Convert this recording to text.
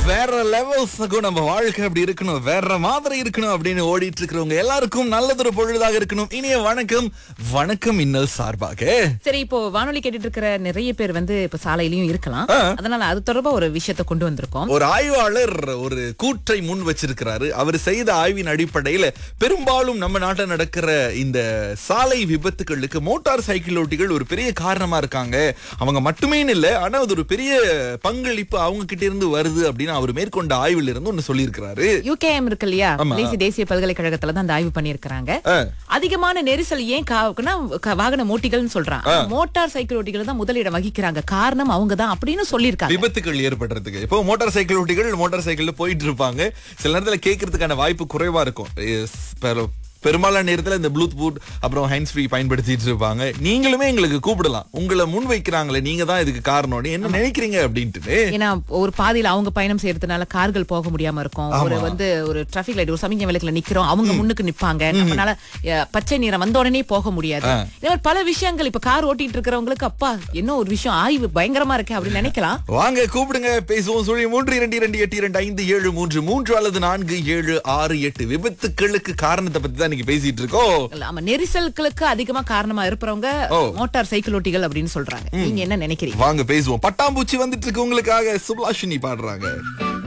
வேற லெவல்ஸுக்கும் நம்ம வாழ்க்கை அப்படி இருக்கணும் வேற மாதிரி இருக்கணும் அப்படின்னு ஓடிட்டு இருக்கிறவங்க எல்லாருக்கும் நல்லதொரு பொழுதாக இருக்கணும் இனிய வணக்கம் வணக்கம் இன்னல் சார்பாக சரி இப்போ வானொலி கேட்டுட்டு இருக்கிற நிறைய பேர் வந்து இப்ப சாலையிலயும் இருக்கலாம் ஆ. அதனால அது தொடர்பா ஒரு விஷயத்தை கொண்டு வந்திருக்கோம் ஒரு ஆய்வாளர் ஒரு கூற்றை முன் வச்சிருக்கிறாரு அவர் செய்த ஆய்வின் அடிப்படையில பெரும்பாலும் நம்ம நாட்டில் நடக்கிற இந்த சாலை விபத்துகளுக்கு மோட்டார் சைக்கிள் ஓட்டிகள் ஒரு பெரிய காரணமா இருக்காங்க அவங்க மட்டுமே இல்ல ஆனா அது ஒரு பெரிய பங்களிப்பு அவங்க கிட்ட இருந்து வருது அப்படின்னு அவர் மேற்கொண்ட ஆய்வில் இருந்து ஒன்னு சொல்லியிருக்கிறாரு யூகேஎம் இருக்கு இல்லையா ஆமா. மலேசிய தேசிய பல்கலைக்கழகத்துல தான் அந்த ஆய்வு பண்ணியிருக்கிறாங்க ஆ. அதிகமான நெரிசல் ஏன் காவுக்குன்னா க- வாகன ஓட்டிகள்னு சொல்றான் மோட்டார் சைக்கிள் ஓட்டிகள் தான் முதலிடம் வகிக்கிறாங்க காரணம் அவங்க தான் அப்படின்னு சொல்லியிருக்காங்க விபத்துகள் ஏற்படுறதுக்கு இப்போ மோட்டார் சைக்கிள் ஓட்டிகள் மோட்டார் சைக்கிள்ல போயிட்டு இருப்பாங்க சில நேரத்துல கேட்கறதுக்கான வாய்ப்பு குறைவா இருக்கும் எஸ், பெரு- பெரும்பாலான நேரத்துல இந்த ப்ளூடூத் அப்புறம் ஹேண்ட்ஸ் ஃப்ரீ பயன்படுத்திட்டு இருப்பாங்க நீங்களுமே எங்களுக்கு கூப்பிடலாம் உங்களை முன் வைக்கிறாங்களே நீங்க தான் இதுக்கு காரணம் என்ன நினைக்கிறீங்க அப்படின்ட்டு ஏன்னா ஒரு பாதையில அவங்க பயணம் செய்யறதுனால கார்கள் போக முடியாம இருக்கும் ஒரு வந்து ஒரு டிராபிக் லைட் ஒரு சமிஞ்சை விளக்குல நிக்கிறோம் அவங்க முன்னுக்கு நிப்பாங்க நம்மளால அஹ், பச்சை நிறம் வந்த உடனே போக முடியாது இந்த மாதிரி பல விஷயங்கள் இப்ப கார் ஓட்டிட்டு இருக்கிறவங்களுக்கு அப்பா என்ன ஒரு விஷயம் ஆய்வு பயங்கரமா இருக்கு அப்படின்னு நினைக்கலாம் வாங்க கூப்பிடுங்க பேசுவோம் சொல்லி மூன்று இரண்டு இரண்டு எட்டு இரண்டு ஐந்து ஏழு மூன்று மூன்று அல்லது நான்கு ஏழு ஆறு எட்டு விபத்துக்களுக்கு காரணத்தை பத்தி தான் இன்னைக்கு பேசிட்டு இருக்கோம் ஆமா நெரிசல்களுக்கு அதிகமா காரணமா இருப்பவங்க ஓ. மோட்டார் சைக்கிள் ஓட்டிகள் அப்படின்னு சொல்றாங்க நீங்க என்ன நினைக்கிறீங்க வாங்க பேசுவோம் பட்டாம்பூச்சி வந்துட்டு இருக்கு உங்களுக்காக சுப்லாஷினி பாடுறாங்க